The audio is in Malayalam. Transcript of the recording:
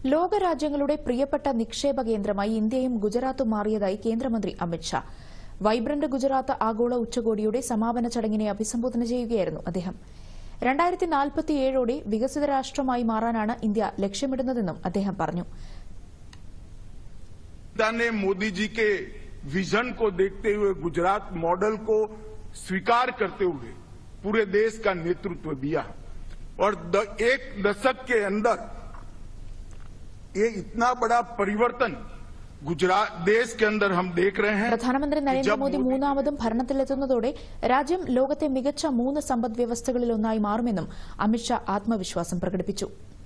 ലോകരാജ്യങ്ങളുടെ പ്രിയപ്പെട്ട നിക്ഷേപ കേന്ദ്രമായി ഇന്ത്യയും ഗുജറാത്തും മാറിയതായി കേന്ദ്രമന്ത്രി അമിത്ഷാ വൈബ്രന്റ് ഗുജറാത്ത് ആഗോള ഉച്ചകോടിയുടെ സമാപന ചടങ്ങിനെ അഭിസംബോധന ചെയ്യുകയായിരുന്നു അദ്ദേഹം രണ്ടായിരത്തി നാൽപ്പത്തിയേഴോടെ വികസിത രാഷ്ട്രമായി മാറാനാണ് ഇന്ത്യ ലക്ഷ്യമിടുന്നതെന്നും അദ്ദേഹം പറഞ്ഞു जनता ने मोदी जी के विजन को देखते हुए गुजरात मॉडल को स्वीकार करते हुए पूरे देश का नेतृत्व दिया और द, एक दशक के अंदर ये इतना बड़ा परिवर्तन गुजरात देश के अंदर हम देख रहे हैं പ്രധാനമന്ത്രി कि जब നരേന്ദ്രമോദി मोदी- മൂന്നാമതും ഭരണത്തിലെത്തുന്നതോടെ രാജ്യം ലോകത്തെ മികച്ച മൂന്ന് സമ്പദ് വ്യവസ്ഥകളിലൊന്നായി മാറുമെന്നും അമിത്ഷാ ആത്മവിശ്വാസം പ്രകടിപ്പിച്ചു